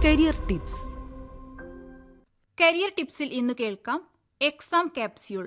career tips career ടിപ്സിൽ ഇന്ന് കേൾക്കാം exam capsule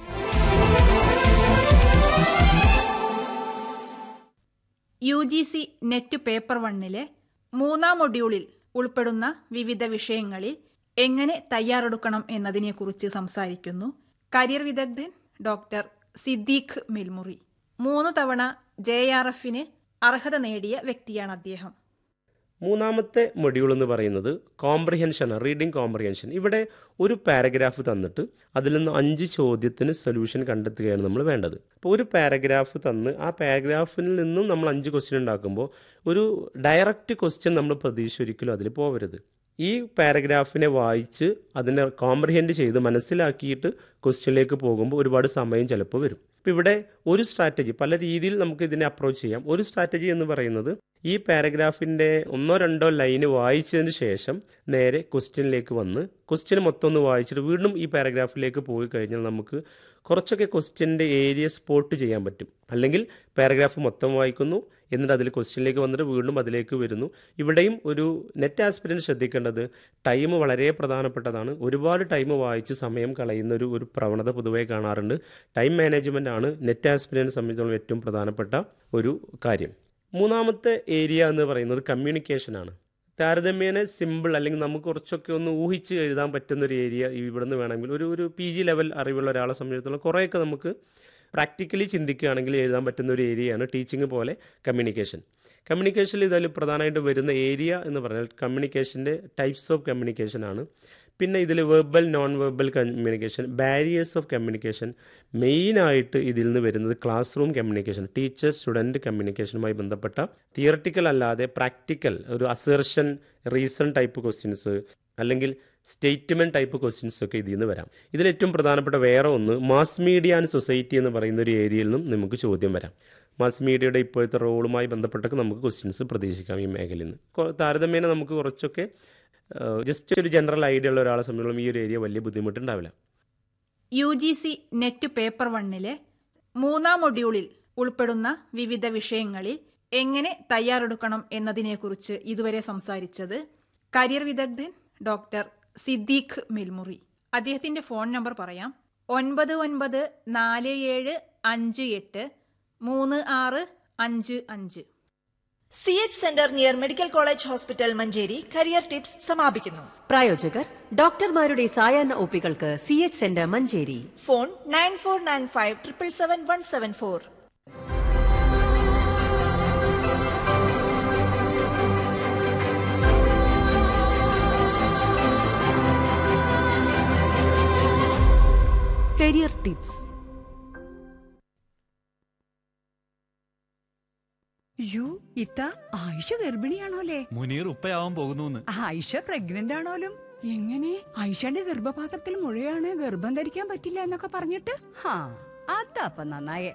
U G C NET paper വണ്ണിലെ മൂന്നാം മൊഡ്യൂളിൽ ഉൾപ്പെടുന്ന വിവിധ വിഷയങ്ങളിൽ എങ്ങനെ തയ്യാറെടുക്കണം എന്നതിനെക്കുറിച്ച് സംസാരിക്കുന്നു കരിയർ വിദഗ്ധൻ ഡോക്ടർ സിദ്ദീഖ് മിൽമുറി മൂന്ന് തവണ ജെ ആർ എഫിന് അർഹത നേടിയ വ്യക്തിയാണ് അദ്ദേഹം മൂന്നാമത്തെ മൊഡ്യൂൾ എന്ന് പറയുന്നത് കോംപ്രിഹെൻഷൻ റീഡിംഗ് കോംപ്രിഹെൻഷൻ ഇവിടെ ഒരു പാരഗ്രാഫ് തന്നിട്ട് അതിൽ നിന്ന് അഞ്ച് ചോദ്യത്തിന് സൊല്യൂഷൻ കണ്ടെത്തുകയാണ് നമ്മൾ വേണ്ടത് അപ്പോൾ ഒരു പാരഗ്രാഫ് തന്ന് ആ പാരഗ്രാഫിൽ നിന്നും നമ്മൾ അഞ്ച് ക്വസ്റ്റ്യൻ ഉണ്ടാക്കുമ്പോൾ ഒരു ഡയറക്റ്റ് ക്വസ്റ്റ്യൻ നമ്മൾ പ്രതീക്ഷ ഒരിക്കലും അതിൽ പോകരുത് ഈ പാരഗ്രാഫിനെ വായിച്ച് അതിനെ കോംപ്രിഹെൻഡ് ചെയ്ത് മനസ്സിലാക്കിയിട്ട് ക്വസ്റ്റ്യനിലേക്ക് പോകുമ്പോൾ ഒരുപാട് സമയം ചിലപ്പോൾ വരും ഇപ്പോൾ ഇവിടെ ഒരു സ്ട്രാറ്റജി പല രീതിയിൽ നമുക്ക് ഇതിനെ അപ്രോച്ച് ചെയ്യാം ഒരു സ്ട്രാറ്റജി എന്ന് പറയുന്നത് ഈ പാരഗ്രാഫിൻ്റെ ഒന്നോ രണ്ടോ ലൈന് വായിച്ചതിന് ശേഷം നേരെ ക്വസ്റ്റ്യനിലേക്ക് വന്ന് ക്വസ്റ്റ്യൻ മൊത്തം ഒന്ന് വായിച്ചിട്ട് വീണ്ടും ഈ പാരഗ്രാഫിലേക്ക് പോയി കഴിഞ്ഞാൽ നമുക്ക് കുറച്ചൊക്കെ ക്വസ്റ്റ്യൻ്റെ ഏരിയ സ്പോട്ട് ചെയ്യാൻ പറ്റും അല്ലെങ്കിൽ പാരഗ്രാഫ് മൊത്തം വായിക്കുന്നു എന്നിട്ട് അതിൽ ക്വസ്റ്റ്യനിലേക്ക് വന്നിട്ട് വീണ്ടും അതിലേക്ക് വരുന്നു ഇവിടെയും ഒരു നെറ്റ് ആസ്പിരൻറ്റ് ശ്രദ്ധിക്കേണ്ടത് ടൈം വളരെ പ്രധാനപ്പെട്ടതാണ് ഒരുപാട് ടൈം വായിച്ച് സമയം കളയുന്ന ഒരു ഒരു പ്രവണത പൊതുവേ കാണാറുണ്ട് ടൈം മാനേജ്മെൻ്റ് ആണ് നെറ്റ് ആസ്പിരൻറ്റ് സംബന്ധിച്ചിടത്തോളം ഏറ്റവും പ്രധാനപ്പെട്ട ഒരു കാര്യം മൂന്നാമത്തെ ഏരിയ എന്ന് പറയുന്നത് കമ്മ്യൂണിക്കേഷനാണ് താരതമ്യേന സിമ്പിൾ അല്ലെങ്കിൽ നമുക്ക് കുറച്ചൊക്കെ ഒന്ന് ഊഹിച്ച് എഴുതാൻ പറ്റുന്ന ഒരു ഏരിയ ഇവിടുന്ന് വേണമെങ്കിൽ ഒരു ഒരു പി ജി ലെവൽ അറിവുള്ള ഒരാളെ സംബന്ധിച്ചിടത്തോളം കുറേയൊക്കെ നമുക്ക് പ്രാക്ടിക്കലി ചിന്തിക്കുകയാണെങ്കിൽ എഴുതാൻ പറ്റുന്ന ഒരു ഏരിയയാണ് ടീച്ചിങ് പോലെ കമ്മ്യൂണിക്കേഷൻ കമ്മ്യൂണിക്കേഷനിൽ ഇതിൽ പ്രധാനമായിട്ട് വരുന്ന ഏരിയ എന്ന് പറഞ്ഞാൽ കമ്മ്യൂണിക്കേഷൻ്റെ ടൈപ്സ് ഓഫ് കമ്മ്യൂണിക്കേഷൻ ആണ് പിന്നെ ഇതിൽ verbal non verbal communication barriers of communication മെയിനായിട്ട് ഇതിൽ നിന്ന് വരുന്നത് class room communication teacher student കമ്മ്യൂണിക്കേഷനുമായി ബന്ധപ്പെട്ട തിയറട്ടിക്കൽ അല്ലാതെ പ്രാക്ടിക്കൽ ഒരു അസേർഷൻ റീസൺ ടൈപ്പ് ക്വസ്റ്റ്യൻസ് അല്ലെങ്കിൽ സ്റ്റേറ്റ്മെൻറ്റ് ടൈപ്പ് ക്വസ്റ്റ്യൻസ് ഒക്കെ ഇതിൽ നിന്ന് വരാം ഇതിൽ ഏറ്റവും പ്രധാനപ്പെട്ട വേറെ ഒന്ന് മാസ് മീഡിയ ആൻഡ് സൊസൈറ്റി എന്ന് പറയുന്ന ഒരു ഏരിയയിൽ നിന്നും നമുക്ക് ചോദ്യം വരാം മാസ് മീഡിയയുടെ ഇപ്പോഴത്തെ റോളുമായി ബന്ധപ്പെട്ടൊക്കെ നമുക്ക് ക്വസ്റ്റ്യൻസ് പ്രതീക്ഷിക്കാം ഈ മേഖലയിൽ നിന്ന് കൊ- താരതമ്യേന നമുക്ക് കുറച്ചൊക്കെ ജസ്റ്റ് ഒരു ജനറൽ ഐഡിയ ഉള്ള ഒരാളെ സംബന്ധിച്ചോളം ഈ ഒരു ഏരിയ വലിയ ബുദ്ധിമുട്ടുണ്ടാവില്ല U G C NET paper വണ്ണിലെ മൂന്നാം മൊഡ്യൂളിൽ ഉൾപ്പെടുന്ന വിവിധ വിഷയങ്ങളിൽ എങ്ങനെ തയ്യാറെടുക്കണം എന്നതിനെക്കുറിച്ച് ഇതുവരെ സംസാരിച്ചത് കരിയർ വിദഗ്ധൻ ഡോക്ടർ സിദ്ദീഖ് മിൽമുറി അദ്ദേഹത്തിന്റെ ഫോൺ നമ്പർ പറയാം ഒൻപത് ഒൻപത് നാല് ഏഴ് അഞ്ച് എട്ട് മൂന്ന് ആറ് അഞ്ച് അഞ്ച് C H centre near medical college hospital Manjeri career tips സമാപിക്കുന്നു പ്രായോജകർ ഡോക്ടർമാരുടെ സായാഹ്ന ഒപ്പികൾക്ക് C H centre Manjeri phone nine four nine five triple seven one seven four career tips യു ഇത്ത ആയിഷ ഗർഭിണിയാണോലേ മുനീർ ഉപ്പയാവാൻ പോകുന്നു ആയിഷ പ്രഗ്നന്റ് ആണോലും എങ്ങനെ ആയിഷയുടെ ഗർഭപാത്രത്തിൽ മുഴയാണ് ഗർഭം ധരിക്കാൻ പറ്റില്ല എന്നൊക്കെ പറഞ്ഞിട്ട് ഹാ അതപ്പൊ നന്നായേ